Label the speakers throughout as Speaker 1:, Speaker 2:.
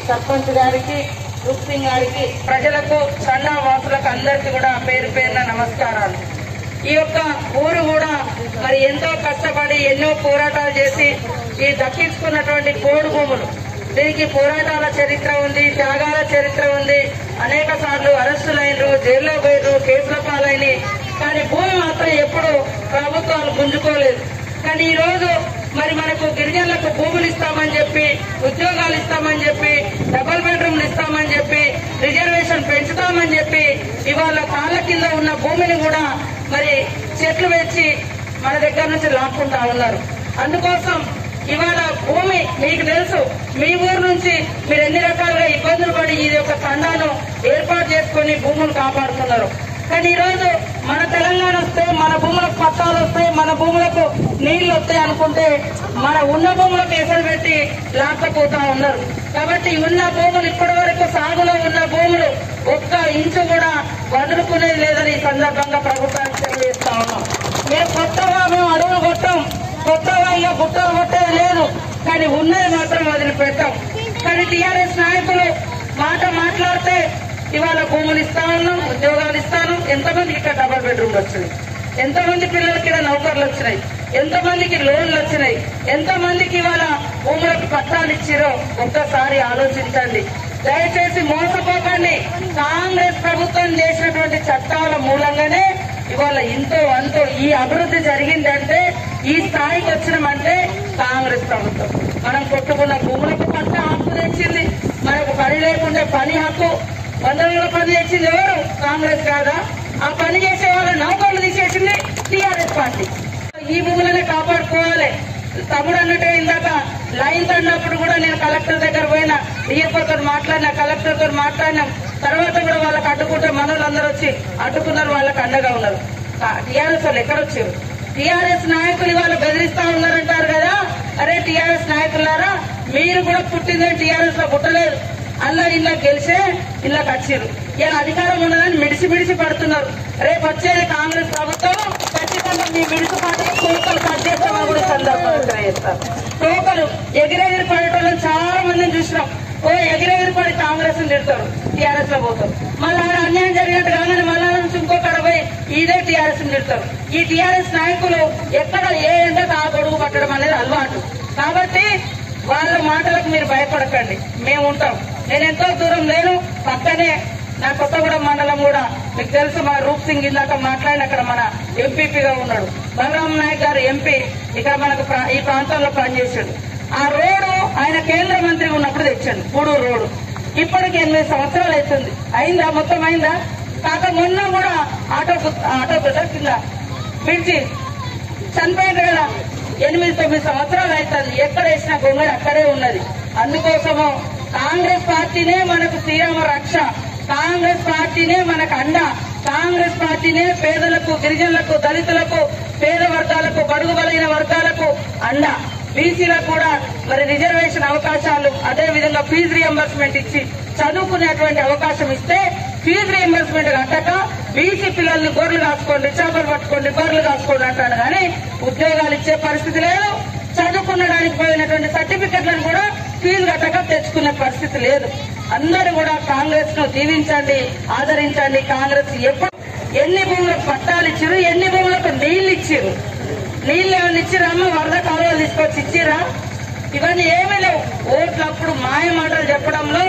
Speaker 1: సర్పంచ్ గారికి రూప్ సింగ్ గారికి ప్రజలకు చండా వాసులకు అందరికీ కూడా పేరు పేరున నమస్కారాలు ఈ యొక్క ఊరు కూడా మరి ఎంతో కష్టపడి ఎన్నో పోరాటాలు చేసి ఈ దక్కించుకున్నటువంటి కోడు భూములు దీనికి పోరాటాల చరిత్ర ఉంది త్యాగాల చరిత్ర ఉంది అనేక సార్లు అరెస్టులైనరు జైల్లో పోయినరు కేసుల పాలైన కానీ భూమి మాత్రం ఎప్పుడు ప్రభుత్వాలు గుంజుకోలేదు కానీ ఈ రోజు మరి మనకు గిరిజనులకు భూములు ఇస్తామని చెప్పి ఉద్యోగాలు ఇస్తామని చెప్పి డబుల్ బెడ్రూమ్లు ఇస్తామని చెప్పి రిజర్వేషన్ పెంచుతామని చెప్పి ఇవాళ కాళ్ళ కింద ఉన్న భూమిని కూడా మరి చెట్లు పెంచి మన దగ్గర నుంచి లాక్కుంటా ఉన్నారు అందుకోసం ఇవాళ భూమి మీకు తెలుసు మీ ఊరు నుంచి మీరు ఎన్ని రకాలుగా ఇబ్బందులు పడి ఇది ఒక తండాను ఏర్పాటు చేసుకుని భూములు కాపాడుతున్నారు కానీ ఈ రోజు మన తెలంగాణ వస్తే మన భూములకు పట్టాలు వస్తాయి మన భూములకు నీళ్లు వస్తాయి అనుకుంటే మన ఉన్న భూములకు ఎసరు పెట్టి లాక్కపోతా ఉన్నారు కాబట్టి ఉన్న భూములు ఇప్పటి వరకు సాగులో ఉన్న భూములు ఒక్క ఇంచు కూడా వదులుకునేది లేదని ఈ సందర్భంగా ప్రభుత్వానికి తెలియజేస్తా ఉన్నాం మేము కొత్తగా మేము అడుగులు కొట్టాం కొత్తగా ఇక గుట్టలు కొట్టేది లేదు కానీ ఉన్నది మాత్రం వదిలిపెట్టాం కానీ టీఆర్ఎస్ నాయకులు మాట మాట్లాడితే ఇవాళ భూములు ఇస్తా ఉన్నాం ఉద్యోగాలు ఇస్తాను ఎంతమందికి ఇక్కడ డబల్ బెడ్రూమ్ వచ్చినాయి ఎంతమంది పిల్లలకి ఇక్కడ నౌకర్లు వచ్చినాయి ఎంతమందికి లోన్లు వచ్చినాయి ఎంతమందికి ఇవాళ భూములకు పట్టాలు ఇచ్చిరో ఒక్కసారి ఆలోచించండి దయచేసి మోసపోకండి కాంగ్రెస్ ప్రభుత్వం చేసినటువంటి చట్టాల మూలంగానే ఇవాళ ఇంతో అంతో ఈ అభివృద్ధి జరిగిందంటే ఈ స్థాయికి వచ్చినామంటే కాంగ్రెస్ ప్రభుత్వం మనం కొట్టుకున్న భూములకు పట్ట హక్కు తెచ్చింది మనకు పని లేకుంటే పని హక్కు వందల పని తెచ్చింది ఎవరు కాంగ్రెస్ కాదా ఆ పని చేసే వాళ్ళ నౌకర్లు తీసేసింది టీఆర్ఎస్ పార్టీ ఈ భూములనే కాపాడుకోవాలి తమ్ముడు అన్నట్టే ఇందాక లైన్ తడినప్పుడు కూడా నేను కలెక్టర్ దగ్గర పోయినా డిఎఫ్ఓతో మాట్లాడినా కలెక్టర్ తో మాట్లాడినాం తర్వాత కూడా వాళ్ళకి అడ్డుకుంటే మనోళ్ళందరూ వచ్చి అడ్డుకున్నారు వాళ్ళకి అండగా ఉన్నారు టీఆర్ఎస్ వాళ్ళు ఎక్కడ వచ్చారు టీఆర్ఎస్ నాయకులు ఇవాళ బెదిరిస్తా ఉన్నారంటారు కదా అరే టీఆర్ఎస్ నాయకులారా మీరు కూడా పుట్టిందే టీఆర్ఎస్ లో పుట్టలేదు అలా ఇలా గెలిచే ఇలా వచ్చారు ఇలా అధికారం ఉన్నదని మిడిసి మిడిసి పడుతున్నారు రేపు వచ్చేది కాంగ్రెస్ ప్రభుత్వం ఖచ్చితంగా మీ మిడిసి పాట తోకలు కట్ చేస్తామని కూడా ఈ సందర్భంగా తెలియజేస్తారు తోకలు ఎగిరెగిరి పడేటోళ్ళని చాలా మందిని చూసినాం ఓ ఎగిరెగిరి పడి కాంగ్రెస్ తిడతారు టీఆర్ఎస్ లో పోతారు మళ్ళీ ఆడ అన్యాయం జరిగినట్టు కాగానే మళ్ళా నుంచి ఇంకొకడ పోయి ఇదే టీఆర్ఎస్ తిడతారు ఈ టీఆర్ఎస్ నాయకులు ఎక్కడ ఏ ఎండకు ఆ గొడుగు పట్టడం అనేది అలవాటు కాబట్టి వాళ్ళ మాటలకు మీరు భయపడకండి మేము ఉంటాం నేను ఎంతో దూరం లేను పక్కనే నా కొత్తగూడెం మండలం కూడా మీకు తెలుసు మన రూప్ సింగ్ ఇందాక మాట్లాడిన అక్కడ మన ఎంపీపీగా ఉన్నాడు బలరాం నాయక్ గారు ఎంపీ ఇక్కడ మనకు ప్రా- ఈ ప్రాంతంలో పనిచేశాడు ఆ రోడ్డు ఆయన కేంద్ర మంత్రి ఉన్నప్పుడు తెచ్చాడు గూడూరు రోడ్డు ఇప్పటికి ఎనిమిది సంవత్సరాలు అవుతుంది అయిందా మొత్తం అయిందా కాక మొన్న కూడా ఆటో గు- ఆటో గుట్ట కింద పిలిచి చనిపోయింది కదా ఎనిమిది తొమ్మిది సంవత్సరాలు అవుతుంది ఎక్కడ వేసిన గొంగళి అక్కడే ఉన్నది అందుకోసము కాంగ్రెస్ పార్టీనే మనకు శ్రీరామ రక్ష కాంగ్రెస్ పార్టీనే మనకు అండ కాంగ్రెస్ పార్టీనే పేదలకు గిరిజనులకు దళితులకు పేద వర్గాలకు బడుగు బలైన వర్గాలకు అండ బీసీలకు కూడా మరి రిజర్వేషన్ అవకాశాలు అదే విధంగా ఫీజు రియంబర్స్మెంట్ ఇచ్చి చదువుకునేటువంటి అవకాశం ఇస్తే ఫీజు రియంబర్స్మెంట్ కట్టక బీసీ పిల్లల్ని గొర్రెలు కాసుకోండి చేపలు పట్టుకోండి గొర్రెలు కాసుకోండి అంటాడు కానీ ఉద్యోగాలు ఇచ్చే పరిస్థితి లేదు చదువుకునడానికి పోయినటువంటి సర్టిఫికెట్లను కూడా ఫీజు కట్టక తెచ్చుకునే పరిస్థితి లేదు అందరూ కూడా కాంగ్రెస్ ను దీవించండి ఆదరించండి కాంగ్రెస్ ఎప్పుడు ఎన్ని భూములకు పట్టాలు ఇచ్చారు ఎన్ని భూములకు నీళ్లు ఇచ్చారు నీళ్ళు ఏమైనా ఇచ్చిరమ్మా వరద కాలువలు తీసుకొచ్చి ఇచ్చిరా ఇవన్నీ ఏమీ లేవు ఓట్లప్పుడు మాయ మాటలు చెప్పడంలో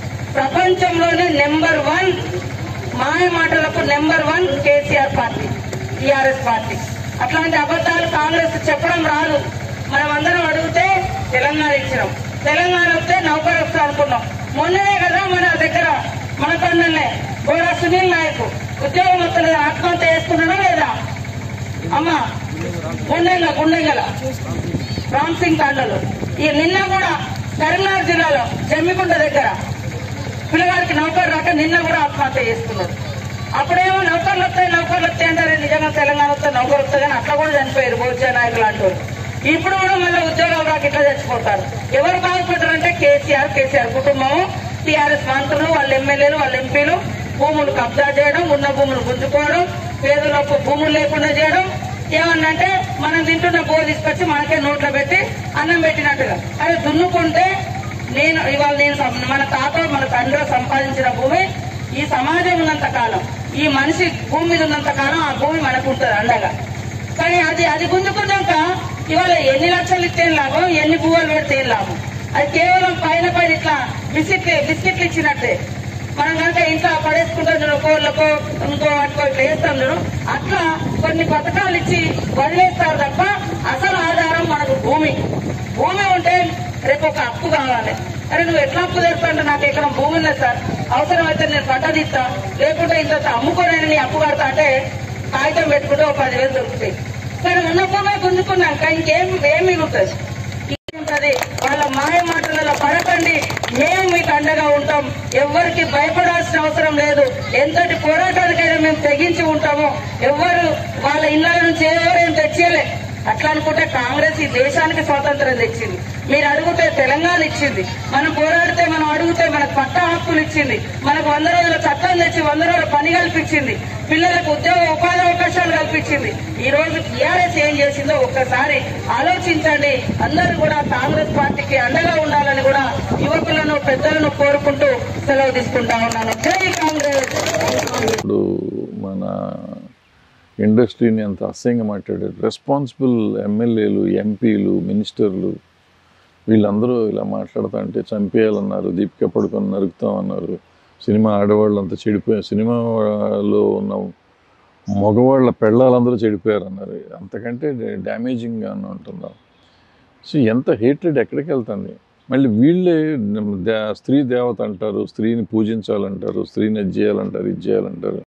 Speaker 1: ప్రపంచంలోనే నెంబర్ వన్ మాయ మాటలకు number one KCR party TRS party అట్లాంటి అబద్ధాలు కాంగ్రెస్ చెప్పడం రాదు మనం అందరం అడిగితే తెలంగాణ ఇచ్చినాం తెలంగాణ వస్తే నౌకరు వస్తా అనుకున్నాం మొన్ననే కదా మన దగ్గర మన కన్ననే గోడా సునీల్ నాయక్ ఉద్యోగం వస్తలేదు ఆత్మహత్య చేసుకున్నాడా లేదా అమ్మా గుండెంగ గుండెంగల రామ్ సింగ్ తాండలు ఈ నిన్న కూడా కరీంనగర్ జిల్లాలో జమ్మికుంట దగ్గర పిల్లగాడికి నౌకరు రాక నిన్న కూడా ఆత్మహత్య చేసుకున్నారు అప్పుడేమో నౌకర్లు వస్తాయి నౌకర్లు వస్తాయి అంటారు నిజంగా తెలంగాణ వస్తే నౌకరు వస్తాయి కానీ అట్లా కూడా చనిపోయారు భోజన నాయకులు లాంటి వాళ్ళు. ఇప్పుడు కూడా మళ్ళీ ఉద్యోగాలు రాక ఇట్లా చచ్చిపోతారు ఎవరు బాగుపడ్డారంటే కేసీఆర్ కేసీఆర్ కుటుంబం టీఆర్ఎస్ మంత్రులు వాళ్ళ ఎమ్మెల్యేలు వాళ్ళ ఎంపీలు భూములు కబ్జా చేయడం ఉన్న భూములు గుంజుకోవడం పేదలకు భూములు లేకుండా చేయడం ఏమన్నంటే మనం తింటున్న బో తీసుకొచ్చి మనకే నోట్లో పెట్టి అన్నం పెట్టినట్టుగా అదే దున్నుకుంటే నేను ఇవాళ నేను సం- మన తాత మన తండ్రి సంపాదించిన భూమి ఈ సమాజం ఉన్నంత కాలం ఈ మనిషి భూమి మీద ఉన్నంత కాలం ఆ భూమి మనకు ఉంటుంది అండగా కానీ అది అది గుంజుకున్నాక ఇవాళ ఎన్ని లక్షలు ఇస్తే ఏం లాభం ఎన్ని పువ్వులు పెడితే ఏం లాభం అది కేవలం పైన పైన ఇట్లా బిస్కెట్లు బిస్కెట్లు ఇచ్చినట్టే మనం కనుక ఇంట్లో పడేసుకుంటాం చూడు కోళ్ళకో ఇంకో వాటికో ఇట్లా వేస్తాం చూడు అట్లా కొన్ని పథకాలు ఇచ్చి వదిలేస్తారు తప్ప అసలు ఆధారం మనకు భూమి భూమి ఉంటే రేపు ఒక అప్పు కావాలి అరే నువ్వు ఎట్లా అప్పు తెరుస్తాంటే నాకు ఎక్కడ భూమి ఉన్నది సార్ అవసరమైతే నేను పంట తీస్తా లేకుంటే ఇంత అమ్ముకోనైనా నీ అప్పు కడతా అంటే కాగితం పెట్టుకుంటే ఒక పదివేలు దొరుకుతాయి సరే ఉన్న భూమి గుంజుకున్నాక ఇంకేం ఏం మిగులుతుంది ఉంటది వాళ్ళ మాయ మాటలలో పడకండి మేము మీకు అండగా ఉంటాం ఎవరికి భయపడాల్సిన అవసరం లేదు ఎంతటి పోరాటానికైనా మేము తెగించి ఉంటాము ఎవరు వాళ్ళ ఇళ్ళ నుంచి ఎవరేం తెచ్చేయలే అట్లా అనుకుంటే కాంగ్రెస్ ఈ దేశానికి స్వాతంత్రం తెచ్చింది మీరు అడిగితే తెలంగాణ ఇచ్చింది మనం పోరాడితే మనం అడిగితే మనకు పట్ట హక్కులు ఇచ్చింది మనకు వంద రోజుల చట్టం తెచ్చి వంద రోజుల పని కల్పించింది పిల్లలకు ఉద్యోగ ఉపాధి అవకాశాలు కల్పించింది ఈ రోజు టీఆర్ఎస్ ఏం చేసిందో ఒక్కసారి ఆలోచించండి అందరూ కూడా కాంగ్రెస్ పార్టీకి అండగా ఉండాలని కూడా యువకులను పెద్దలను కోరుకుంటూ సెలవు తీసుకుంటా ఉన్నాను జై కాంగ్రెస్
Speaker 2: ఇప్పుడు మన ఇండస్ట్రీని అంత అసహ్యంగా మాట్లాడారు రెస్పాన్సిబుల్ ఎమ్మెల్యేలు ఎంపీలు మినిస్టర్లు వీళ్ళందరూ ఇలా మాట్లాడుతా అంటే చంపేయాలన్నారు దీపిక పడుకొని నరుకుతామన్నారు సినిమా ఆడవాళ్ళు అంతా చెడిపోయారు సినిమాలో ఉన్న మగవాళ్ళ పెళ్ళాలందరూ చెడిపోయారు అన్నారు అంతకంటే డ్యామేజింగ్గా ఉంటున్నాం సో ఎంత హేట్రెడ్ ఎక్కడికి వెళ్తుంది మళ్ళీ వీళ్ళే దే- స్త్రీ దేవత అంటారు స్త్రీని పూజించాలంటారు స్త్రీని అది చేయాలంటారు ఇది చేయాలంటారు